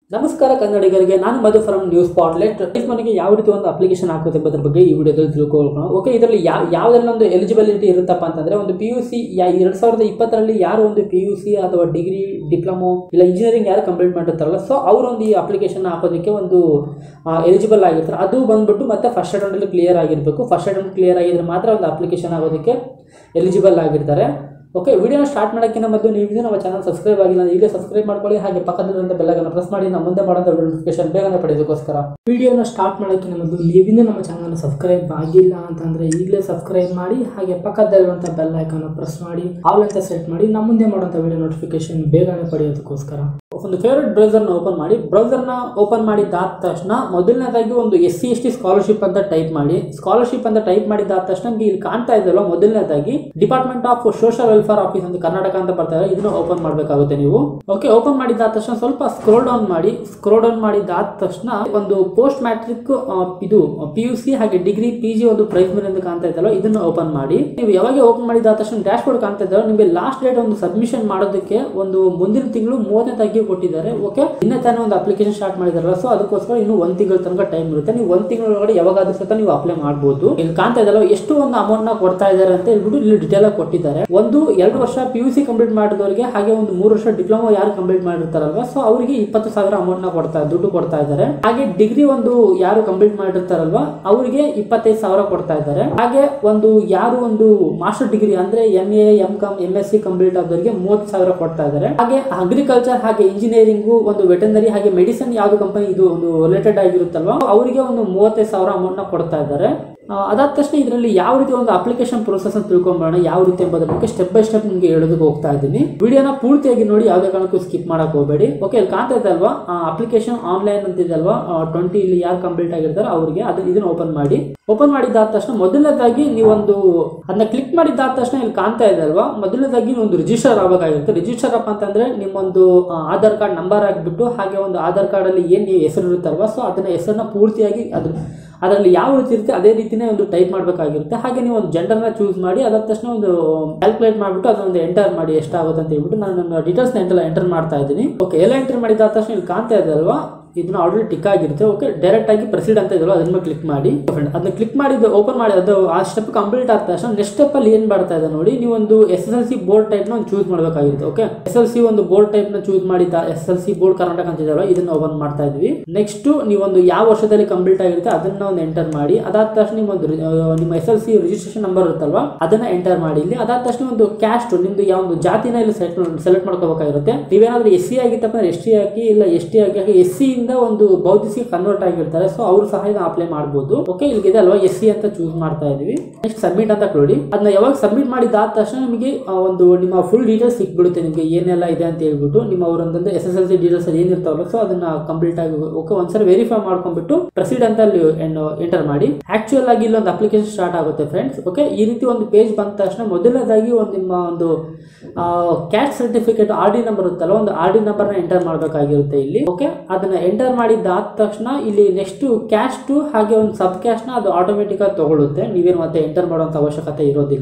ನಮಸ್ಕಾರ ಕನ್ನಡಿಗರಿಗೆ ನಾನು ಮಧು ಫ್ರಮ್ ನ್ಯೂಸ್ ಪಾಟ್ಲೆಟ್ ಮನೆಗೆ ಯಾವ ರೀತಿ ಒಂದು ಅಪ್ಲಿಕೇಶನ್ ಹಾಕುತ್ತೆ ಎಂಬುದರ ಬಗ್ಗೆ ಈ ವಿಡಿಯೋದಲ್ಲಿ ತಿಳ್ಕೊಳ್ಳೋಣ ಓಕೆ ಇದರಲ್ಲಿ ಯಾವ ಯಾವುದೆಲ್ಲ ಒಂದು ಎಲಿಜಿಬಿಲಿಟಿ ಇರುತ್ತಪ್ಪ ಅಂತಂದ್ರೆ ಒಂದು ಪಿ ಯು ಸಿ ಎರಡ್ ಸಾವಿರದ ಇಪ್ಪತ್ತರಲ್ಲಿ ಯಾರು ಒಂದು ಪಿ ಯು ಸಿ ಅಥವಾ ಡಿಗ್ರಿ ಡಿಪ್ಲೊಮೊ ಇಲ್ಲ ಇಂಜಿನಿಯರಿಂಗ್ ಯಾರು ಕಂಪ್ಲೀಟ್ ಮಾಡಿರ್ತಾರಲ್ಲ ಸೊ ಅವರೊಂದು ಈ ಅಪ್ಲಿಕೇಶನ್ ಹಾಕೋದಕ್ಕೆ ಒಂದು ಎಲಿಜಿಬಲ್ ಆಗಿರ್ತಾರೆ ಅದು ಬಂದ್ಬಿಟ್ಟು ಮತ್ತೆ ಫಸ್ಟ್ ಅಟೆಂಡಲ್ಲಿ ಕ್ಲಿಯರ್ ಆಗಿರಬೇಕು ಫಸ್ಟ್ ಅಟೆಂಡ್ ಕ್ಲಿಯರ್ ಆಗಿದ್ರೆ ಮಾತ್ರ ಒಂದು ಅಪ್ಲಿಕೇಶನ್ ಆಗೋದಕ್ಕೆ ಎಲಿಜಿಬಲ್ ಆಗಿರ್ತಾರೆ ಓಕೆ ವಿಡಿಯೋನ ಸ್ಟಾರ್ಟ್ ಮಾಡೋಕ್ಕಿಂತ ಮೊದಲು ನೀವು ಇನ್ನೂ ನಮ್ಮ ಚಾನಲ್ ಸಬ್ಸ್ಕ್ರೈಬ್ ಆಗಿಲ್ಲ ಅಂದ್ರೆ ಈಗಲೇ ಸಬ್ಸ್ಕ್ರೈಬ್ ಮಾಡ್ಕೊಳ್ಳಿ ಹಾಗೆ ಪಕ್ಕದಲ್ಲಿರುವಂಥ ಬೆಲ್ಲನ್ನು ಪ್ರೆಸ್ ಮಾಡಿ ನಮ್ಮ ಮುಂದೆ ಮಾಡೋಂಥ ನೋಟಿಫಿಕೇಶನ್ ಬೇಗನೆ ಪಡೆಯೋದಕ್ಕೋಸ್ಕರ ವಿಡಿಯೋನ ಸ್ಟಾರ್ಟ್ ಮಾಡೋಕ್ಕಿಂತ ಮೊದಲು ನೀವಿನ್ನೂ ನಮ್ಮ ಚಾನಲ್ ಸಬ್ಸ್ಕ್ರೈಬ್ ಆಗಿಲ್ಲ ಅಂತಂದ್ರೆ ಈಗಲೇ ಸಬ್ಸ್ಕ್ರೈಬ್ ಮಾಡಿ ಹಾಗೆ ಪಕ್ಕದಲ್ಲಿರುವಂಥ ಬೆಲ್ ಐಕಾನ್ ಪ್ರೆಸ್ ಮಾಡಿ ಆಲ್ ಅಂತ ಸೆಟ್ ಮಾಡಿ ನಮ್ಮ ಮುಂದೆ ಮಾಡುವಂಥ ವಿಡಿಯೋ ನೋಟಿಫಿಕೇಶನ್ ಬೇಗನೆ ಪಡೆಯೋದಕ್ಕೋಸ್ಕರ ಒಂದು ಫೇವ್ರೆಟ್ ಬ್ರೌಸರ್ನ ಓಪನ್ ಮಾಡಿ ಬ್ರೌಸರ್ನ ಓಪನ್ ಮಾಡಿದ್ದಾದ ತಕ್ಷಣ ಮೊದಲನೇದಾಗಿ ಒಂದು S C S T scholarship ಅಂತ ಟೈಪ್ ಮಾಡಿ ಸ್ಕಾಲರ್ಶಿಪ್ ಅಂತ ಟೈಪ್ ಮಾಡಿದ್ದಾದ ತಕ್ಷಣ ನಿಮ್ಗೆ ಇಲ್ಲಿ ಕಾಣ್ತಾ ಇದೆಯಲ್ಲ ಮೊದಲನೇದಾಗಿ department of social welfare office ಅಂತ ಕರ್ನಾಟಕ ಅಂತ ಬರ್ತಾ ಇದೆ ಇದನ್ನ ಓಪನ್ ಮಾಡಬೇಕಾಗುತ್ತೆ ನೀವು ಓಕೆ ಓಪನ್ ಮಾಡಿದ್ದಾದ ತಕ್ಷಣ ಸ್ವಲ್ಪ ಸ್ಕ್ರೋಲ್ ಡೌನ್ ಮಾಡಿ ಸ್ಕ್ರೋಲ್ ಡೌನ್ ಮಾಡಿದ್ದಾದ ತಕ್ಷಣ ಒಂದು ಪೋಸ್ಟ್ ಮ್ಯಾಟ್ರಿಕ್ ಇದು ಪಿ ಯು ಸಿ ಹಾಗೆ ಡಿಗ್ರಿ ಪಿ ಜಿ ಒಂದು ಪ್ರೈಸ್ ಮೇಲೆ ಅಂತ ಕಾಣ್ತಾ ಇದೆಯಲ್ಲ ಇದನ್ನ ಓಪನ್ ಮಾಡಿ ನೀವು ಯಾವಾಗ ಓಪನ್ ಮಾಡಿದ ತಕ್ಷಣ ಡ್ಯಾಶ್ ಬೋರ್ಡ್ ಕಾಣ್ತಾ ಇದ್ದಾರೋ ನಿಮಗೆ ಲಾಸ್ಟ್ ಡೇಟ್ ಒಂದು ಸಬ್ಮಿಷನ್ ಮಾಡೋದಕ್ಕೆ ಒಂದು ಮುಂದಿನ ತಿಂಗಳು ಮೂವತ್ತನೇ ತಾರೀಕಿಗೆ ಕೊಟ್ಟಿದ್ದಾರೆ ಓಕೆ ಇನ್ನೇ ತಾನೇ ಒಂದು ಅಪ್ಲಿಕೇಶನ್ ಸ್ಟಾರ್ಟ್ ಮಾಡಿದಾರಲ್ಲ ಸೊ ಅದಕ್ಕೋಸ್ಕರ ಇನ್ನು ಒಂದು ತಿಂಗಳ ತನಕ ಟೈಮ್ ಇರುತ್ತೆ ನೀವು ಒಂದು ತಿಂಗಳ ಒಳಗಡೆ ಯಾವಾಗಾದ್ರೂ ಸಹ ನೀವು ಅಪ್ಲೈ ಮಾಡಬಹುದು ಇಲ್ಲಿ ಕಾಣ್ತಾ ಇದೆಯಲ್ಲ ಎಷ್ಟು ಒಂದು ಅಮೌಂಟ್ ನ ಕೊಡ್ತಾ ಇದ್ದಾರೆ ಅಂತ ಹೇಳ್ಬಿಟ್ಟು ಇಲ್ಲಿ ಡಿಟೇಲ್ ಆಗಿ ಕೊಟ್ಟಿದ್ದಾರೆ ಒಂದು ಎರಡು ವರ್ಷ ಪಿ ಯು ಸಿ ಕಂಪ್ಲೀಟ್ ಮಾಡಿದವರಿಗೆ ಹಾಗೆ ಒಂದು ಮೂರು ವರ್ಷ ಡಿಪ್ಲೊಮಾ ಯಾರು ಕಂಪ್ಲೀಟ್ ಮಾಡಿರ್ತಾರಲ್ವಾ ಸೊ ಅವರಿಗೆ ಇಪ್ಪತ್ತು ಸಾವಿರ ಅಮೌಂಟ್ ನ ಕೊಡ್ತಾ ದುಡ್ಡು ಕೊಡ್ತಾ ಇದ್ದಾರೆ ಹಾಗೆ ಡಿಗ್ರಿ ಒಂದು ಯಾರು ಕಂಪ್ಲೀಟ್ ಮಾಡಿರ್ತಾರಲ್ವಾ ಅವರಿಗೆ ಇಪ್ಪತ್ತೈದು ಸಾವಿರ ಕೊಡ್ತಾ ಇದ್ದಾರೆ ಹಾಗೆ ಒಂದು ಯಾರು ಒಂದು ಮಾಸ್ಟರ್ ಡಿಗ್ರಿ ಅಂದ್ರೆ M A M com M S C complete ಆದವರಿಗೆ ಮೂವತ್ತು ಸಾವಿರ ಕೊಡ್ತಾ ಇದ್ದಾರೆ ಹಾಗೆ ಅಗ್ರಿಕಲ್ಚರ್ ಹಾಗೆ ಇಂಜಿನಿಯರಿಂಗು ಒಂದು ವೆಟನರಿ ಹಾಗೆ ಮೆಡಿಸಿನ್ ಯಾವ್ದು ಕಂಪನಿ ಇದು ಒಂದು ರಿಲೇಟೆಡ್ ಆಗಿರುತ್ತಲ್ವಾ ಅವರಿಗೆ ಒಂದು ಮೂವತ್ತೈದು ಸಾವಿರ ಅಮೌಂಟ್ ನ ಕೊಡ್ತಾ ಇದ್ದಾರೆ ಆ, ಅದಾದ ತಕ್ಷಣ ಇದರಲ್ಲಿ ಯಾವ ರೀತಿ ಒಂದು ಅಪ್ಲಿಕೇಶನ್ ಪ್ರೊಸೆಸ್ ಅಂತ ತಿಳ್ಕೊಂಬೋಣ ಯಾವ ರೀತಿ ಎಂಬುದರ ಬಗ್ಗೆ ಸ್ಟೆಪ್ ಬೈ ಸ್ಟೆಪ್ ನಿಮಗೆ ಹೇಳೋದಕ್ಕೆ ಹೋಗ್ತಾ ಇದ್ದೀನಿ ವಿಡಿಯೋನ ಪೂರ್ತಿಯಾಗಿ ನೋಡಿ ಯಾವುದೇ ಕಾರಣಕ್ಕೂ ಸ್ಕಿಪ್ ಮಾಡಕ್ ಹೋಗಬೇಡಿ ಓಕೆ ಇಲ್ಲಿ ಕಾಣ್ತಾ ಇದೆ ಅಲ್ವಾ ಅಪ್ಲಿಕೇಶನ್ ಆನ್ಲೈನ್ ಅಂತ ಇದೆ ಅಲ್ವಾ ಟ್ವೆಂಟಿ ಇಲ್ಲಿ ಯಾರು ಕಂಪ್ಲೀಟ್ ಆಗಿರ್ತಾರೆ ಅವರಿಗೆ ಅದನ್ನ ಇದನ್ನ ಓಪನ್ ಮಾಡಿ ಓಪನ್ ಮಾಡಿದ್ದಾದ ತಕ್ಷಣ ಮೊದಲನೇದಾಗಿ ನೀವೊಂದು ಅದನ್ನ ಕ್ಲಿಕ್ ಮಾಡಿದ್ದಾದ ತಕ್ಷಣ ಇಲ್ಲಿ ಕಾಣ್ತಾ ಇದೆ ಅಲ್ವಾ ಮೊದಲನೇದಾಗಿ ಒಂದು ರಿಜಿಸ್ಟರ್ ಆಗಬೇಕಾಗಿರುತ್ತೆ ರಿಜಿಸ್ಟರ್ ಅಪ್ ಅಂತಂದ್ರೆ ನಿಮ್ಮೊಂದು ಆ, ಆಧಾರ್ ಕಾರ್ಡ್ ನಂಬರ್ ಹಾಕ್ಬಿಟ್ಟು ಹಾಗೆ ಒಂದು ಆಧಾರ್ ಕಾರ್ಡ್ ಅಲ್ಲಿ ಏನ್ ನೀವು ಹೆಸರು ಇರುತ್ತಲ್ವಾ ಸೊ ಅದನ್ನ ಹೆಸರನ್ನ ಪೂರ್ತಿಯಾಗಿ ಅದು ಅದರಲ್ಲಿ ಯಾವ ರೀತಿ ಇರುತ್ತೆ ಅದೇ ರೀತಿನೇ ಒಂದು ಟೈಪ್ ಮಾಡಬೇಕಾಗಿರುತ್ತೆ ಹಾಗೆ ನೀವು ಒಂದು ಜೆಂಡರ್ನ ಚೂಸ್ ಮಾಡಿ ಅದಾದ ತಕ್ಷಣ ಒಂದು ಕ್ಯಾಲ್ಕುಲೇಟ್ ಮಾಡಿಬಿಟ್ಟು ಅದೊಂದು ಎಂಟರ್ ಮಾಡಿ ಎಷ್ಟಾಗುತ್ತೆ ಅಂತ ಹೇಳ್ಬಿಟ್ಟು ನಾನು ನನ್ನ ಡೀಟೇಲ್ಸ್ನ ಎಂಟೆಲ್ಲ ಎಂಟರ್ ಮಾಡ್ತಾ ಇದ್ದೀನಿ ಓಕೆ ಎಲ್ಲ ಎಂಟರ್ ಮಾಡಿದ ತಕ್ಷಣ ಇಲ್ಲಿ ಕಾಣ್ತಾ ಇದೆ ಅಲ್ವಾ ಇದನ್ನ ಆಲ್ರೆಡಿ ಟಿಕ್ ಆಗಿರುತ್ತೆ ಓಕೆ ಡೈರೆಕ್ಟ್ ಆಗಿ ಪ್ರೆಸಿಡ್ ಅಂತ ಇದೆಯಲ್ಲ ಅದನ್ನ ಮೇಲೆ ಕ್ಲಿಕ್ ಮಾಡಿ ಫ್ರೆಂಡ್ ಅದನ್ನ ಕ್ಲಿಕ್ ಮಾಡಿದ್ದು ಓಪನ್ ಮಾಡಿ ಅದು ಆ ಸ್ಟೆಪ್ ಕಂಪ್ಲೀಟ್ ಆದ ತಕ್ಷಣ ನೆಕ್ಸ್ಟ್ ಸ್ಟೆಪ್ ಅಲ್ಲಿ ಏನ್ ಮಾಡ್ತಾ ಇದೆ ನೋಡಿ ನೀವು ಒಂದು S S L C board type ನ ಒಂದು ಚೂಸ್ ಮಾಡಬೇಕಾಗಿರುತ್ತೆ ಓಕೆ ಎಸ್ ಎಲ್ ಸಿ ಒಂದು ಬೋರ್ಡ್ ಟೈಪ್ ನ ಚೂಸ್ ಮಾಡಿದ S L C board Karnataka ಅಂತ ಇದೆಯಲ್ಲ ಇದನ್ನ ಓಪನ್ ಮಾಡ್ತಾ ಇದ್ವಿ ನೆಕ್ಸ್ಟ್ ನೀವೊಂದು ಯಾವ ವರ್ಷದಲ್ಲಿ ಕಂಪ್ಲೀಟ್ ಆಗಿರುತ್ತೆ ಅದನ್ನ ಒಂದು ಎಂಟರ್ ಮಾಡಿ ಅದಾದ ತಕ್ಷಣ ನಿಮ್ಮೊಂದು ರಿ- ಆ, ನಿಮ್ಮ S L C registration number ಇರುತ್ತಲ್ವಾ ಅದನ್ನ ಎಂಟರ್ ಮಾಡಿ ಇಲ್ಲಿ ಅದಾದ ತಕ್ಷಣ ಒಂದು ಕ್ಯಾಸ್ಟ್ ನಿಮ್ದು ಯಾವ ಒಂದು ಜಾತಿನ ಇಲ್ಲಿ ಸೆಲೆಕ್ಟ್ ಸೆಲೆಕ್ಟ್ ಮಾಡ್ಕೋಬೇಕಾಗಿರುತ್ತೆ ನೀವೇನಾದ್ರೂ ಎಸ್ ಸಿ ಆಗಿತ್ತಪ್ಪ ಅಂದ್ರೆ ಎಸ್ ಟಿ ಹಾಕಿ ಇಲ್ಲ ಎಸ್ ಟಿ ಹಾಕಿ ಎಸ್ ಸಿ ಇಂದ ಒಂದು ಬೌದ್ಧಿಸಿ ಕನ್ವರ್ಟ್ ಆಗಿರ್ತಾರೆ ಸೊ ಅವರು ಸಹ ಇದನ್ನ ಅಪ್ಲೈ ಮಾಡಬಹುದು ಓಕೆ ಇಲ್ಲಿಗಿದೆ ಅಲ್ವಾ ಎಸ್ ಸಿ ಅಂತ ಚೂಸ್ ಮಾಡ್ತಾ ಇದೀವಿ ನೆಕ್ಸ್ಟ್ ಸಬ್ಮಿಟ್ ಅಂತ ಕೊಡಿ ಅದನ್ನ ಯಾವಾಗ ಸಬ್ಮಿಟ್ ಮಾಡಿದಾದ ತಕ್ಷಣ ನಿಮಗೆ ಆ, ಒಂದು ನಿಮ್ಮ ಫುಲ್ ಡೀಟೇಲ್ಸ್ ಸಿಕ್ಬಿಡುತ್ತೆ ನಿಮಗೆ ಏನೆಲ್ಲ ಇದೆ ಅಂತ ಹೇಳ್ಬಿಟ್ಟು ನಿಮ್ಮ ಅವರೊಂದು S S L C details ಏನಿರ್ತಾವಲ್ಲ ಸೊ ಅದನ್ನ ಕಂಪ್ಲೀಟ್ ಆಗಿ ಓಕೆ ಒಂದ್ಸರಿ ವೆರಿಫೈ ಮಾಡ್ಕೊಂಡ್ಬಿಟ್ಟು ಪ್ರೊಸೀಡ್ ಅಂತ ಅಲ್ಲಿ ಎಂಟರ್ ಮಾಡಿ ಆಕ್ಚುಯಲ್ ಆಗಿ ಇಲ್ಲೊಂದು ಅಪ್ಲಿಕೇಶನ್ ಸ್ಟಾರ್ಟ್ ಆಗುತ್ತೆ ಫ್ರೆಂಡ್ಸ್ ಓಕೆ ಈ ರೀತಿ ಒಂದು ಪೇಜ್ ಬಂದ ತಕ್ಷಣ ಮೊದಲನೇದಾಗಿ ಒಂದು ನಿಮ್ಮ ಒಂದು caste certificate R D number ಇರುತ್ತಲ್ಲ ಒಂದು ಆರ್ ಡಿ ನಂಬರ್ನ ಎಂಟರ್ ಮಾಡಬೇಕಾಗಿರುತ್ತೆ ಇಲ್ಲಿ ಓಕೆ ಅದನ್ನ ಎಂಟರ್ ಮಾಡಿದ್ದಾದ ತಕ್ಷಣ ಇಲ್ಲಿ ನೆಕ್ಸ್ಟ್ ಕ್ಯಾಸ್ಟ್ ಹಾಗೆ ಒಂದು ಸಬ್ ಕ್ಯಾಸ್ಟ್ನ ಅದು ಆಟೋಮೆಟಿಕ್ ಆಗಿ ತಗೊಳ್ಳುತ್ತೆ ನೀವೇನು ಮತ್ತೆ ಎಂಟರ್ ಮಾಡುವಂಥ ಅವಶ್ಯಕತೆ ಇರೋದಿಲ್ಲ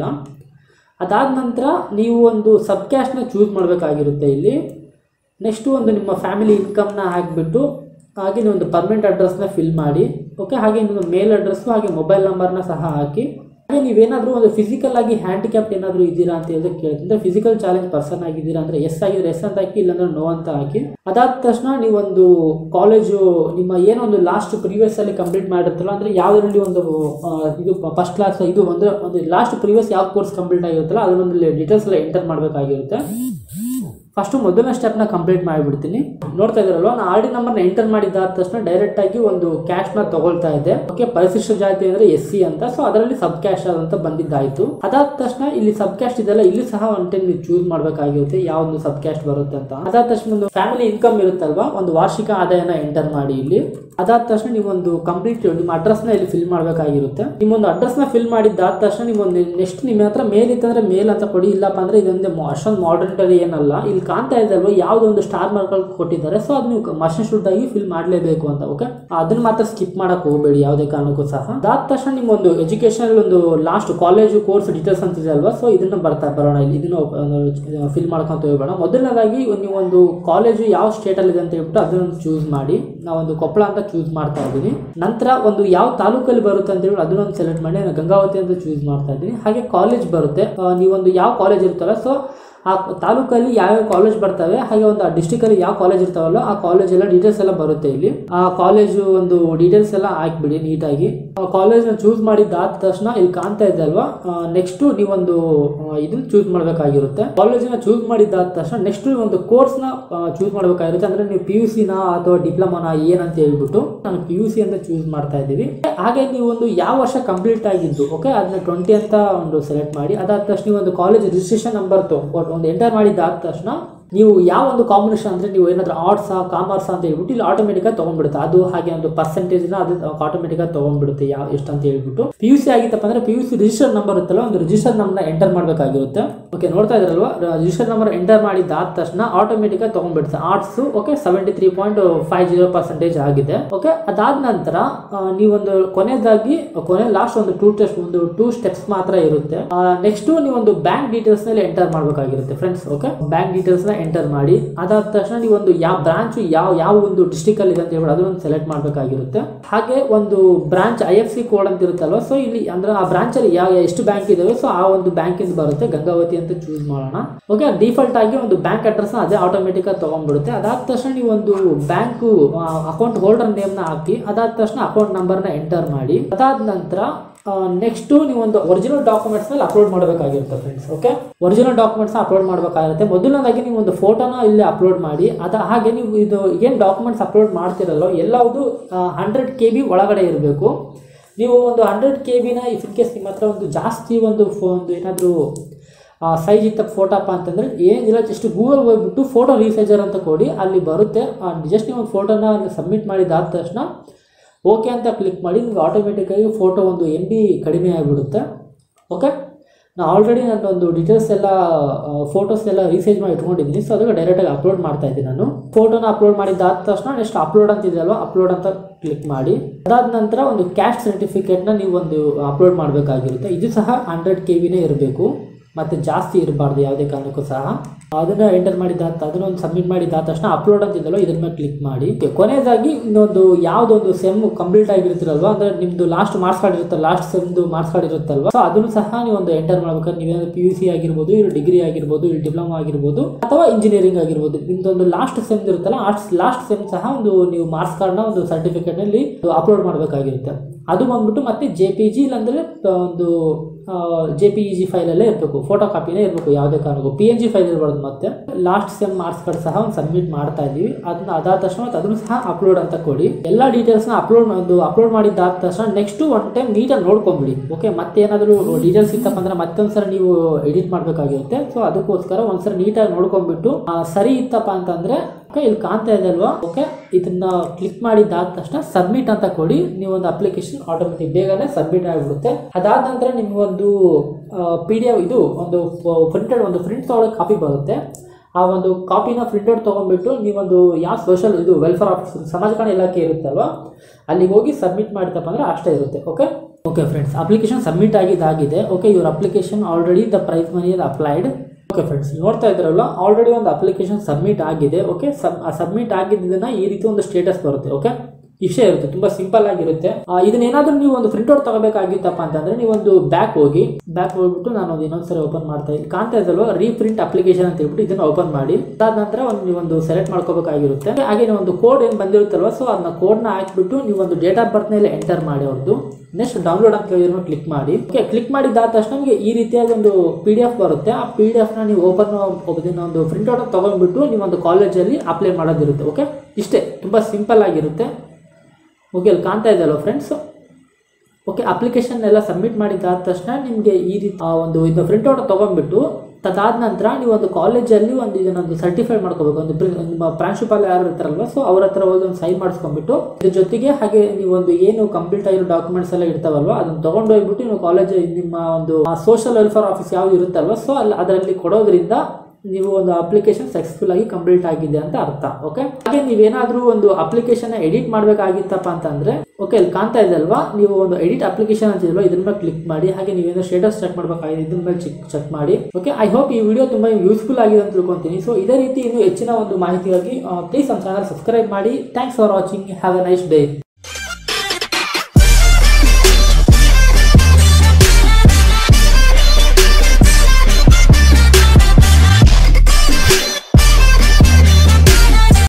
ಅದಾದ ನಂತರ ನೀವು ಒಂದು ಸಬ್ ಕ್ಯಾಸ್ಟ್ನ ಚೂಸ್ ಮಾಡಬೇಕಾಗಿರುತ್ತೆ ಇಲ್ಲಿ ನೆಕ್ಸ್ಟು ಒಂದು ನಿಮ್ಮ ಫ್ಯಾಮಿಲಿ ಇನ್ಕಮ್ನ ಹಾಕಿಬಿಟ್ಟು ಹಾಗೆ ನೀವು ಒಂದು ಪರ್ಮನೆಂಟ್ ಅಡ್ರೆಸ್ನ ಫಿಲ್ ಮಾಡಿ ಓಕೆ ಹಾಗೆ ನಿಮ್ಮ ಮೇಲ್ ಅಡ್ರೆಸ್ಸು ಹಾಗೆ ಮೊಬೈಲ್ ನಂಬರ್ನ ಸಹ ಹಾಕಿ ಹಾಗೆ ನೀವೇನಾದರೂ ಒಂದು ಫಿಸಿಕಲ್ ಆಗಿ ಹ್ಯಾಂಡಿಕ್ಯಾಪ್ಟ್ ಏನಾದರೂ ಇದ್ದೀರಾ ಅಂತ ಹೇಳಿದ್ರೆ ಕೇಳ್ತೀನಿ ಅಂದರೆ ಫಿಸಿಕಲ್ ಚಾಲೆಂಜ್ ಪರ್ಸನ್ ಆಗಿದ್ದೀರಾ ಅಂದರೆ ಎಸ್ ಆಗಿದ್ರೆ ಎಸ್ ಅಂತ ಹಾಕಿ ಇಲ್ಲಾಂದ್ರೆ ನೋ ಅಂತ ಹಾಕಿ ಅದಾದ ತಕ್ಷಣ ನೀವೊಂದು ಕಾಲೇಜು ನಿಮ್ಮ ಏನೋ ಒಂದು ಲಾಸ್ಟ್ ಪ್ರೀವಿಯಸ್ ಅಲ್ಲಿ ಕಂಪ್ಲೀಟ್ ಮಾಡಿರ್ತಾರಲ್ಲ ಅಂದರೆ ಯಾವುದರಲ್ಲಿ ಒಂದು ಆ, ಇದು ಫಸ್ಟ್ ಕ್ಲಾಸ್ ಇದು ಅಂದರೆ ಒಂದು ಲಾಸ್ಟ್ ಪ್ರೀವಿಯಸ್ ಯಾವ ಕೋರ್ಸ್ ಕಂಪ್ಲೀಟ್ ಆಗಿರುತ್ತಲ್ಲ ಅದನ್ನೊಂದು ಡೀಟೇಲ್ಸ್ ಎಲ್ಲ ಎಂಟರ್ ಮಾಡಬೇಕಾಗಿರುತ್ತೆ ಫಸ್ಟ್ ಮೊದಲನೇ ಸ್ಟೆಪ್ನ ಕಂಪ್ಲೀಟ್ ಮಾಡಿಬಿಡ್ತೀನಿ ನೋಡ್ತಾ ಇದ್ರಲ್ವಾ ನಾನು ಆರ್ ಡಿ ನಂಬರ್ನ ಎಂಟರ್ ಮಾಡಿದ್ದಾದ ತಕ್ಷಣ ಡೈರೆಕ್ಟ್ ಆಗಿ ಒಂದು ಕ್ಯಾಶ್ನ ತಗೊಳ್ತಾ ಇದೆ ಓಕೆ ಪರಿಶಿಷ್ಟ ಜಾತಿ ಅಂದ್ರೆ ಎಸ್ ಸಿ ಅಂತ ಸೊ ಅದರಲ್ಲಿ ಸಬ್ ಕ್ಯಾಶ್ ಅಂತ ಬಂದಿದ್ದಾಯ್ತು ಅದಾದ ತಕ್ಷಣ ಇಲ್ಲಿ ಸಬ್ ಕ್ಯಾಸ್ಟ್ ಇದೆಲ್ಲ ಇಲ್ಲಿ ಸಹ ಒಂದು ಟೈಮ್ ನೀವು ಚೂಸ್ ಮಾಡಬೇಕಾಗಿರುತ್ತೆ ಯಾವ ಒಂದು ಸಬ್ ಕ್ಯಾಸ್ಟ್ ಬರುತ್ತೆ ಅಂತ ಅದಾದ ತಕ್ಷಣ ಒಂದು ಫ್ಯಾಮಿಲಿ ಇನ್ಕಮ್ ಇರುತ್ತಲ್ವಾ ಒಂದು ವಾರ್ಷಿಕ ಆದಾಯನ ಎಂಟರ್ ಮಾಡಿ ಇಲ್ಲಿ ಅದಾದ ತಕ್ಷಣ ನೀವೊಂದು ಕಂಪ್ಲೀಟ್ ನಿಮ್ಮ ಅಡ್ರೆಸ್ನ ಇಲ್ಲಿ ಫಿಲ್ ಮಾಡಬೇಕಾಗಿರುತ್ತೆ ನಿಮ್ಮೊಂದು ಅಡ್ರೆಸ್ನ ಫಿಲ್ ಮಾಡಿದ್ದಾದ ತಕ್ಷಣ ನೀವೊಂದು ನೆಕ್ಸ್ಟ್ ನಿಮ್ಮ ಹತ್ರ ಮೇಲ್ ಇತ್ತಂದ್ರೆ ಮೇಲ್ ಅಂತ ಕೊಡಿ ಇಲ್ಲಪ್ಪ ಅಂದ್ರೆ ಇದೊಂದು ಮೊ- ಅಷ್ಟೊಂದು ಮಾಡರ್ನ್ ಏನಲ್ಲ ಇಲ್ಲಿ ಕಾಣ್ತಾ ಇದೆ ಅಲ್ವಾ ಯಾವುದೋ ಒಂದು ಸ್ಟಾರ್ ಮಾರ್ಕ್ಗಳು ಕೊಟ್ಟಿದ್ದಾರೆ ಸೊ ಅದು ನೀವು ಮಷನ್ ಶುಡ್ ಆಗಿ ಫಿಲ್ ಮಾಡಲೇಬೇಕು ಅಂತ ಓಕೆ ಅದನ್ನ ಮಾತ್ರ ಸ್ಕಿಪ್ ಮಾಡಕ್ ಹೋಗಬೇಡಿ ಯಾವುದೇ ಕಾರಣಕ್ಕೂ ಸಹ ಅದಾದ ತಕ್ಷಣ ನಿಮ್ಮ ಒಂದು ಎಜುಕೇಶನ್ ಒಂದು ಲಾಸ್ಟ್ ಕಾಲೇಜು ಕೋರ್ಸ್ ಡೀಟೇಲ್ಸ್ ಅಂತ ಇದೆ ಅಲ್ವಾ ಸೊ ಇದನ್ನ ಬರ್ತಾ ಬರೋಣ ಇಲ್ಲಿ ಇದನ್ನ ಫಿಲ್ ಮಾಡ್ಕೊಂತ ಹೋಗೋಣ ಮೊದಲನೇದಾಗಿ ನೀವು ಒಂದು ಕಾಲೇಜು ಯಾವ ಸ್ಟೇಟ್ ಅಲ್ಲಿ ಇದೆ ಅಂತ ಹೇಳ್ಬಿಟ್ಟು ಅದನ್ನ ಚೂಸ್ ಮಾಡಿ ನಾವೊಂದು ಕೊಪ್ಪಳ ಅಂತ ಚೂಸ್ ಮಾಡ್ತಾ ಇದ್ದೀನಿ ನಂತರ ಒಂದು ಯಾವ ತಾಲೂಕಲ್ಲಿ ಬರುತ್ತೆ ಅಂತ ಹೇಳಿ ಅದನ್ನೊಂದು ಸೆಲೆಕ್ಟ್ ಮಾಡಿ ನಾನು ಗಂಗಾವತಿ ಅಂತ ಚೂಸ್ ಮಾಡ್ತಾ ಇದ್ದೀನಿ ಹಾಗೆ ಕಾಲೇಜ್ ಬರುತ್ತೆ ಆ, ನೀವೊಂದು ಯಾವ ಕಾಲೇಜ್ ಇರ್ತಲ್ಲ ಸೊ ಆ ತಾಲೂಕಲ್ಲಿ ಯಾವ್ಯಾವ ಕಾಲೇಜ್ ಬರ್ತವೆ ಹಾಗೆ ಒಂದು ಆ district ಅಲ್ಲಿ ಯಾವ ಕಾಲೇಜ್ ಇರ್ತಾವಲ್ಲ ಆ ಕಾಲೇಜ್ ಎಲ್ಲ ಡೀಟೇಲ್ಸ್ ಎಲ್ಲ ಬರುತ್ತೆ ಇಲ್ಲಿ ಆ ಕಾಲೇಜು ಒಂದು ಡೀಟೇಲ್ಸ್ ಎಲ್ಲ ಹಾಕ್ಬಿಡಿ ನೀಟಾಗಿ ಕಾಲೇಜ್ನ ಚೂಸ್ ಮಾಡಿದ್ದಾದ ತಕ್ಷಣ ಇಲ್ಲಿ ಕಾಣ್ತಾ ಇದೆ ಅಲ್ವಾ ನೆಕ್ಸ್ಟ್ ನೀವೊಂದು ಆ, ಇದನ್ನ ಚೂಸ್ ಮಾಡಬೇಕಾಗಿರುತ್ತೆ ಕಾಲೇಜಿನ ಚೂಸ್ ಮಾಡಿದ್ದಾದ ತಕ್ಷಣ ನೆಕ್ಸ್ಟ್ ಒಂದು ಕೋರ್ಸ್ನ ಚೂಸ್ ಮಾಡಬೇಕಾಗಿರುತ್ತೆ ಅಂದ್ರೆ ನೀವು ಪಿ ಯು ಸಿನ ಅಥವಾ ಡಿಪ್ಲೊಮಾನ ಏನಂತ ಹೇಳ್ಬಿಟ್ಟು ನಾನು ಪಿ ಯು ಸಿ ಅಂತ ಚೂಸ್ ಮಾಡ್ತಾ ಇದ್ದೀವಿ ಹಾಗೆ ನೀವು ಒಂದು ಯಾವ ವರ್ಷ ಕಂಪ್ಲೀಟ್ ಆಗಿದ್ದು ಓಕೆ ಅದನ್ನ ಟ್ವೆಂಟಿ ಅಂತ ಒಂದು ಸೆಲೆಕ್ಟ್ ಮಾಡಿ ಅದಾದ ತಕ್ಷಣ ನೀವು ಒಂದು ಕಾಲೇಜ್ ರಿಜಿಸ್ಟ್ರೇಷನ್ ನಂಬರ್ ಒಂದು ಎಂಟರ್ ಮಾಡಿದ್ದಾದ ತಕ್ಷಣ ನೀವು ಯಾವ ಒಂದು ಕಾಂಬಿನೇಷನ್ ಅಂದ್ರೆ ನೀವು ಏನಾದ್ರೂ ಆರ್ಟ್ಸ್ ಕಾಮರ್ಸ್ ಅಂತ ಹೇಳ್ಬಿಟ್ಟು ಇಲ್ಲಿ ಆಟೋಮೆಟಿಕ್ ಆಗಿ ತಗೊಂಡ್ಬಿಡುತ್ತೆ ಅದು ಹಾಗೆ ಒಂದು ಪರ್ಸೆಂಟೇಜ್ ಅದು ಆಟೋಮೆಟಿಕ್ ಆಗಿ ತಗೊಂಡ್ಬಿಡುತ್ತೆ ಯಾವ ಎಷ್ಟು ಅಂತ ಹೇಳ್ಬಿಟ್ಟು ಪಿ ಯು ಸಿ ಆಗಿತ್ತಪ್ಪ ಅಂದ್ರೆ P U C register number ಇರುತ್ತಲ್ಲ ಒಂದು ರಿಜಿಸ್ಟರ್ ನಂಬರ್ನ ಎಂಟರ್ ಮಾಡಬೇಕಾಗಿರುತ್ತೆ ಓಕೆ ನೋಡ್ತಾ ಇದ್ರಲ್ವಾ ರಿಜಿಸ್ಟರ್ ನಂಬರ್ ಎಂಟರ್ ಮಾಡಿದ್ದಾದ ತಕ್ಷಣ ಆಟೋಮೆಟಿಕ್ ಆಗಿ ತಗೊಂಡ್ಬಿಡುತ್ತೆ arts okay seventy three point five zero percentage ಆಗಿದೆ ಓಕೆ ಅದಾದ ನಂತರ ಆ, ನೀವೊಂದು ಕೊನೆಯದಾಗಿ ಕೊನೆ ಲಾಸ್ಟ್ ಒಂದು ಟೂ ಟೆಸ್ಟ್ ಒಂದು ಟೂ ಸ್ಟೆಪ್ಸ್ ಮಾತ್ರ ಇರುತ್ತೆ ನೆಕ್ಸ್ಟ್ ನೀವೊಂದು ಬ್ಯಾಂಕ್ ಡೀಟೇಲ್ಸ್ ನಲ್ಲಿ ಎಂಟರ್ ಮಾಡಬೇಕಾಗಿರುತ್ತೆ ಫ್ರೆಂಡ್ಸ್ ಓಕೆ ಬ್ಯಾಂಕ್ ಡೀಟೇಲ್ಸ್ ನ ಎಂಟರ್ ಮಾಡಿ ಅದಾದ ತಕ್ಷಣ ನೀವೊಂದು ಯಾವ ಬ್ರಾಂಚ್ ಯಾವ ಯಾವ ಒಂದು ಡಿಸ್ಟಿಕ್ ಅಲ್ಲಿ ಇದೆ ಅಂತ ಹೇಳ್ಬಿಟ್ಟು ಅದನ್ನ ಸೆಲೆಕ್ಟ್ ಮಾಡಬೇಕಾಗಿರುತ್ತೆ ಹಾಗೆ ಒಂದು branch I F C code ಅಂತ ಇರುತ್ತಲ್ವ ಸೊ ಇಲ್ಲಿ ಅಂದ್ರೆ ಆ ಬ್ರಾಂಚ್ ಅಲ್ಲಿ ಯಾವ ಎಷ್ಟು ಬ್ಯಾಂಕ್ ಇದಾವೆ ಸೊ ಆ ಒಂದು ಬ್ಯಾಂಕ್ ಇಂದ ಬರುತ್ತೆ ಗಂಗಾವತಿ ಅಂತ ಚೂಸ್ ಮಾಡೋಣ ಓಕೆ ಡಿಫಾಲ್ಟ್ ಆಗಿ ಒಂದು ಬ್ಯಾಂಕ್ ಅಡ್ರೆಸ್ ಅದೇ ಆಟೋಮೆಟಿಕ್ ಆಗಿ ತಗೊಂಡ್ಬಿಡುತ್ತೆ ಅದಾದ ತಕ್ಷಣ ನೀವು ಒಂದು ಬ್ಯಾಂಕ್ ಅಕೌಂಟ್ ಹೋಲ್ಡರ್ ನೇಮ್ ನ ಹಾಕಿ ಅದಾದ ತಕ್ಷಣ ಅಕೌಂಟ್ ನಂಬರ್ ನ ಎಂಟರ್ ಮಾಡಿ ಅದಾದ ನಂತರ ನೆಕ್ಸ್ಟ್ ನೀವು ಒಂದು ಒರಿಜಿನಲ್ ಡಾಕ್ಯುಮೆಂಟ್ಸ್ ನಲ್ಲಿ ಅಪ್ಲೋಡ್ ಮಾಡಬೇಕಾಗಿರುತ್ತೆ friends okay original documents upload ಮಾಡಬೇಕಾಗುತ್ತೆ ಮೊದಲನೇದಾಗಿ ನೀವು ಒಂದು ಫೋಟೋನ ಇಲ್ಲಿ ಅಪ್ಲೋಡ್ ಮಾಡಿ ಅದ ಹಾಗೆ ನೀವು ಇದು ಏನು ಡಾಕ್ಯುಮೆಂಟ್ಸ್ ಅಪ್ಲೋಡ್ ಮಾಡ್ತಿರಲ್ಲೋ ಎಲ್ಲವುದು ಹಂಡ್ರೆಡ್ ಕೆ ಬಿ ಒಳಗಡೆ ಇರಬೇಕು ನೀವು ಒಂದು ಹಂಡ್ರೆಡ್ ಕೆ ಬಿನ ಇಫ್ ಇನ್ ಕೇಸ್ ನಿಮ್ಮ ಹತ್ರ ಒಂದು ಜಾಸ್ತಿ ಒಂದು ಫೋ ಒಂದು ಏನಾದರೂ ಸೈಜ್ ಇತ್ತ ಫೋಟೋಪ್ಪ ಅಂತಂದರೆ ಏನಿಲ್ಲ ಜಸ್ಟ್ ಗೂಗಲ್ ಹೋಗ್ಬಿಟ್ಟು ಫೋಟೋ ರೀಸೈಜರ್ ಅಂತ ಕೊಡಿ ಅಲ್ಲಿ ಬರುತ್ತೆ ಜಸ್ಟ್ ನೀವು ಒಂದು ಫೋಟೋನ ಸಬ್ಮಿಟ್ ಮಾಡಿದಾದ ತಕ್ಷಣ ಓಕೆ ಅಂತ ಕ್ಲಿಕ್ ಮಾಡಿ ನಿಮ್ಗೆ ಆಟೋಮೆಟಿಕ್ಕಾಗಿ ಫೋಟೋ ಒಂದು ಎಮ್ ಬಿ ಕಡಿಮೆ ಆಗಿಬಿಡುತ್ತೆ ಓಕೆ ನಾನು ಆಲ್ರೆಡಿ ನನ್ನ ಒಂದು ಡೀಟೇಲ್ಸ್ ಎಲ್ಲ ಫೋಟೋಸ್ ಎಲ್ಲ ರೀಸೇಜ್ ಮಾಡಿ ಇಟ್ಕೊಂಡಿದ್ದೀನಿ ಸೊ ಅದಕ್ಕೆ ಡೈರೆಕ್ಟಾಗಿ ಅಪ್ಲೋಡ್ ಮಾಡ್ತಾ ಇದ್ದೀನಿ ನಾನು ಫೋಟೋನ ಅಪ್ಲೋಡ್ ಮಾಡಿದ್ದಾದ ತಕ್ಷಣ ನೆಕ್ಸ್ಟ್ ಅಪ್ಲೋಡ್ ಅಂತ ಇದೆಯಲ್ವ ಅಪ್ಲೋಡ್ ಅಂತ ಕ್ಲಿಕ್ ಮಾಡಿ ಅದಾದ ನಂತರ ಒಂದು ಕ್ಯಾಸ್ಟ್ ಸರ್ಟಿಫಿಕೇಟ್ನ ನೀವು ಒಂದು ಅಪ್ಲೋಡ್ ಮಾಡಬೇಕಾಗಿರುತ್ತೆ ಇದು ಸಹ ಹಂಡ್ರೆಡ್ ಕೆ ವಿನೇ ಇರಬೇಕು ಮತ್ತು ಜಾಸ್ತಿ ಇರಬಾರ್ದು ಯಾವುದೇ ಕಾರಣಕ್ಕೂ ಸಹ ಅದನ್ನು ಎಂಟರ್ ಮಾಡಿದ ಅದನ್ನ ಒಂದು ಸಬ್ಮಿಟ್ ಮಾಡಿದ ತಕ್ಷಣ ಅಪ್ಲೋಡ್ ಅಂತ ಇದೆಯಲ್ಲ ಇದ್ರ ಮೇಲೆ ಕ್ಲಿಕ್ ಮಾಡಿ ಕೊನೆಯದಾಗಿ ಇನ್ನೊಂದು ಯಾವುದೊಂದು ಸೆಮ್ ಕಂಪ್ಲೀಟ್ ಆಗಿರ್ತಿರಲ್ವಾ ಅಂದರೆ ನಿಮ್ಮದು ಲಾಸ್ಟ್ ಮಾರ್ಕ್ಸ್ ಕಾರ್ಡ್ ಇರುತ್ತೆ ಲಾಸ್ಟ್ ಸೆಮ್ದು ಮಾರ್ಕ್ಸ್ ಕಾರ್ಡ್ ಇರುತ್ತಲ್ವಾ ಸೊ ಅದನ್ನು ಸಹ ನೀವು ಒಂದು ಎಂಟರ್ ಮಾಡ್ಬೇಕಾದ್ರೆ ನೀವೇನಾದ್ರು ಪಿ ಯು ಸಿ ಆಗಿರ್ಬೋದು ಇಲ್ಲಿ ಡಿಗ್ರಿ ಆಗಿರ್ಬೋದು ಇಲ್ಲಿ ಡಿಪ್ಲೊಮಾ ಆಗಿರ್ಬೋದು ಅಥವಾ ಇಂಜಿನಿಯರಿಂಗ್ ಆಗಿರ್ಬೋದು ನಿಮ್ದೊಂದು ಲಾಸ್ಟ್ ಸೆಮ್ ಇರುತ್ತಲ್ಲ ಆ ಲಾಸ್ಟ್ ಸೆಮ್ ಸಹ ಒಂದು ನೀವು ಮಾರ್ಕ್ಸ್ ಕಾರ್ಡ್ನ ಒಂದು ಸರ್ಟಿಫಿಕೇಟ್ನಲ್ಲಿ ಅಪ್ಲೋಡ್ ಮಾಡಬೇಕಾಗಿರುತ್ತೆ ಅದು ಬಂದ್ಬಿಟ್ಟು ಮತ್ತೆ ಜೆ ಪಿ ಜಿ ಇಲ್ಲಾಂದರೆ ಒಂದು ಜೆ ಪಿ ಇ ಜಿ ಫೈಲಲ್ಲೇ ಇರಬೇಕು ಫೋಟೋ ಕಾಪಿನೇ ಇರಬೇಕು ಯಾವುದೇ ಕಾರಣಕ್ಕೂ ಪಿ ಎನ್ ಜಿ ಫೈಲ್ ಇರಬಾರ್ದು ಮತ್ತೆ ಲಾಸ್ಟ್ ಸೆಮ್ ಮಾರ್ಕ್ಸ್ ಕಾರ್ಡ್ ಸಹ ಒಂದು ಸಬ್ಮಿಟ್ ಮಾಡ್ತಾ ಇದ್ದೀವಿ ಅದನ್ನ ಅದಾದ ತಕ್ಷಣ ಮತ್ತೆ ಅದನ್ನು ಸಹ ಅಪ್ಲೋಡ್ ಅಂತ ಕೊಡಿ ಎಲ್ಲ ಡೀಟೇಲ್ಸ್ನ ಅಪ್ಲೋಡ್ ಒಂದು ಅಪ್ಲೋಡ್ ಮಾಡಿದ್ದಾದ ತಕ್ಷಣ ನೆಕ್ಸ್ಟ್ ಒನ್ ಟೈಮ್ ನೀಟಾಗಿ ನೋಡ್ಕೊಂಬಿಡಿ ಓಕೆ ಮತ್ತೆ ಏನಾದರೂ ಡೀಟೇಲ್ಸ್ ಇತ್ತಪ್ಪ ಅಂದ್ರೆ ಮತ್ತೊಂದ್ಸಲ ನೀವು ಎಡಿಟ್ ಮಾಡಬೇಕಾಗಿರುತ್ತೆ ಸೊ ಅದಕ್ಕೋಸ್ಕರ ಒಂದ್ಸಲ ನೀಟಾಗಿ ನೋಡ್ಕೊಂಡ್ಬಿಟ್ಟು ಆ, ಸರಿ ಇತ್ತಪ್ಪ ಅಂತಂದ್ರೆ ಓಕೆ ಇಲ್ಲಿ ಕಾಣ್ತಾ ಇದೆ ಅಲ್ವಾ ಓಕೆ ಇದನ್ನ ಕ್ಲಿಕ್ ಮಾಡಿದ್ದಾದ ತಕ್ಷಣ ಸಬ್ಮಿಟ್ ಅಂತ ಕೊಡಿ ನೀವು ಒಂದು ಅಪ್ಲಿಕೇಶನ್ ಆಟೋಮೆಟಿಕ್ ಬೇಗನೆ ಸಬ್ಮಿಟ್ ಆಗಿಬಿಡುತ್ತೆ ಅದಾದ ನಂತರ ನಿಮ್ಗೊಂದು ಪಿ ಡಿ ಎಫ್ ಇದು ಒಂದು ಪ್ರಿಂಟೆಡ್ ಒಂದು ಪ್ರಿಂಟ್ ತೊಗೊಳಕ್ಕೆ ಕಾಪಿ ಬರುತ್ತೆ ಆ ಒಂದು ಕಾಪಿನ ಪ್ರಿಂಟೆಡ್ ತೊಗೊಂಡ್ಬಿಟ್ಟು ನೀವೊಂದು ಯಾವ ಸೋಷಲ್ ಇದು ವೆಲ್ಫೇರ್ ಆಫೀಸ್ ಸಮಾಜ ಕಲ್ಯಾಣ ಇಲಾಖೆ ಇರುತ್ತಲ್ವಾ ಅಲ್ಲಿಗೆ ಹೋಗಿ ಸಬ್ಮಿಟ್ ಮಾಡಿದಪ್ಪ ಅಂದರೆ ಅಷ್ಟೇ ಇರುತ್ತೆ okay okay friends application submit ಆಗಿದ್ದಾಗಿದೆ okay your application already the prize money is applied okay friends ನೋಡ್ತಾ ಇದ್ರಲ್ಲ ಆಲ್ರೆಡಿ ಒಂದು ಅಪ್ಲಿಕೇಶನ್ ಸಬ್ಮಿಟ್ ಆಗಿದೆ ಓಕೆ ಸಬ್ ಸಬ್ಮಿಟ್ ಆಗಿದ್ದನ್ನ ಈ ರೀತಿ ಒಂದು ಸ್ಟೇಟಸ್ ಬರುತ್ತೆ ಓಕೆ ಇಷ್ಟೇ ಇರುತ್ತೆ ತುಂಬಾ ಸಿಂಪಲ್ ಆಗಿರುತ್ತೆ ಆ, ಇದನ್ನೇನಾದ್ರೂ ನೀವು ಒಂದು ಪ್ರಿಂಟ್ಔಟ್ ತಗೋಬೇಕಾಗಿತ್ತಪ್ಪ ಅಂತಂದ್ರೆ ನೀವು ಒಂದು ಬ್ಯಾಕ್ ಹೋಗಿ ಬ್ಯಾಕ್ ಹೋಗ್ಬಿಟ್ಟು ನಾನು ಒಂದು ಇನ್ನೊಂದ್ಸರಿ ಓಪನ್ ಮಾಡ್ತಾ ಇದ್ದೀನಿ ಕಾಣ್ತಾ ಇದ್ದಲ್ವ ರೀಪ್ರಿಂಟ್ ಅಪ್ಲಿಕೇಶನ್ ಅಂತ ಹೇಳ್ಬಿಟ್ಟು ಇದನ್ನ ಓಪನ್ ಮಾಡಿ ಅದಾದ ನಂತರ ಒಂದು ನೀವೊಂದು ಸೆಲೆಕ್ಟ್ ಮಾಡ್ಕೋಬೇಕಾಗಿರುತ್ತೆ ಹಾಗೆ ಒಂದು ಕೋಡ್ ಏನು ಬಂದಿರುತ್ತಲ್ವ ಸೊ ಅದನ್ನ ಕೋಡ್ನ ಹಾಕ್ಬಿಟ್ಟು ನೀವು ಒಂದು ಡೇಟ್ ಆಫ್ ಬರ್ತ್ ಮೇಲೆ ಎಂಟರ್ ಮಾಡಿ ಅವ್ರದ್ದು ನೆಕ್ಸ್ಟ್ ಡೌನ್ಲೋಡ್ ಅಂತ ಹೇಳಿದ್ರು ಕ್ಲಿಕ್ ಮಾಡಿ ಓಕೆ ಕ್ಲಿಕ್ ಮಾಡಿದಾದ ತಕ್ಷಣ ನಿಮಗೆ ಈ ರೀತಿಯಾದ ಒಂದು ಪಿ ಡಿ ಎಫ್ ಬರುತ್ತೆ ಆ ಪಿ ಡಿ ಎಫ್ನ ನೀವು ಓಪನ್ ಇದನ್ನ ಒಂದು ಪ್ರಿಂಟ್ಔಟ್ ತೊಗೊಂಡ್ಬಿಟ್ಟು ನೀವು ಒಂದು ಕಾಲೇಜಲ್ಲಿ ಅಪ್ಲೈ ಮಾಡೋದಿರುತ್ತೆ ಓಕೆ ಇಷ್ಟೇ ತುಂಬ ಸಿಂಪಲ್ ಆಗಿರುತ್ತೆ ಓಕೆ ಅಲ್ಲಿ ಕಾಣ್ತಾ ಇದೆಯಲ್ಲ ಫ್ರೆಂಡ್ಸ್ ಓಕೆ ಅಪ್ಲಿಕೇಶನ್ ಎಲ್ಲ ಸಬ್ಮಿಟ್ ಮಾಡಿದ್ದಾದ ತಕ್ಷಣ ನಿಮಗೆ ಈ ರೀತಿ ಆ ಒಂದು ಇದು ಪ್ರಿಂಟ್ಔಟ್ ತೊಗೊಂಡ್ಬಿಟ್ಟು ತದಾದ ನಂತರ ನೀವು ಒಂದು ಕಾಲೇಜಲ್ಲಿ ಒಂದು ಇದನ್ನೊಂದು ಸರ್ಟಿಫೈ ಮಾಡ್ಕೋಬೇಕು ಒಂದು ಪ್ರಿ- ನಿಮ್ಮ ಪ್ರಾಂಶುಪಾಲ ಯಾರು ಇರ್ತಾರಲ್ವ ಸೊ ಅವ್ರ ಹತ್ರ ಹೋಗಿ ಒಂದು ಸೈನ್ ಮಾಡಿಸ್ಕೊಂಡ್ಬಿಟ್ಟು ಇದ್ರ ಜೊತೆಗೆ ಹಾಗೆ ನೀವು ಒಂದು ಏನು ಕಂಪ್ಲೀಟ್ ಆಗಿರೋ ಡಾಕ್ಯುಮೆಂಟ್ಸ್ ಎಲ್ಲ ಇರ್ತಾವಲ್ವ ಅದನ್ನ ತಗೊಂಡು ಹೋಗ್ಬಿಟ್ಟು ನೀವು ಕಾಲೇಜ್ ನಿಮ್ಮ ಒಂದು ಸೋಷಿಯಲ್ ವೆಲ್ಫೇರ್ ಆಫೀಸ್ ಯಾವ್ದು ಇರುತ್ತಲ್ವ ಸೊ ಅಲ್ಲಿ ಅದರಲ್ಲಿ ಕೊಡೋದ್ರಿಂದ ನೀವು ಒಂದು ಅಪ್ಲಿಕೇಶನ್ ಸಕ್ಸಸ್ಫುಲ್ ಆಗಿ ಕಂಪ್ಲೀಟ್ ಆಗಿದೆ ಅಂತ ಅರ್ಥ ಓಕೆ ಹಾಗೆ ನೀವೇನಾದ್ರೂ ಒಂದು ಅಪ್ಲಿಕೇಶನ್ ಎಡಿಟ್ ಮಾಡಬೇಕಾಗಿತ್ತಪ್ಪ ಅಂತಂದ್ರೆ ಓಕೆ ಅಲ್ಲಿ ಕಾಣ್ತಾ ಇದೆ ಅಲ್ವಾ ನೀವು ಒಂದು ಎಡಿಟ್ ಅಪ್ಲಿಕೇಶನ್ ಅಂತಿದಲ್ವಾ ಇದ್ರ ಮೇಲೆ ಕ್ಲಿಕ್ ಮಾಡಿ ಹಾಗೆ ನೀವೇನೋ ಸ್ಟೇಟಸ್ ಚೆಕ್ ಮಾಡಬೇಕಾಗಿದೆ ಇದ್ರ ಮೇಲೆ ಚೆಕ್ ಚೆಕ್ ಮಾಡಿ ಓಕೆ ಐ ಹೋಪ್ ಈ ವಿಡಿಯೋ ತುಂಬಾ ಯೂಸ್ಫುಲ್ ಆಗಿದೆ ಅಂತ ತಿಳ್ಕೊತೀನಿ ಸೊ ಇದೇ ರೀತಿ ಇನ್ನು ಹೆಚ್ಚಿನ ಒಂದು ಮಾಹಿತಿಗಾಗಿ ಪ್ಲೀಸ್ ನಮ್ಮ ಚಾನಲ್ ಸಬ್ಸ್ಕ್ರೈಬ್ ಮಾಡಿ thanks for watching have a nice day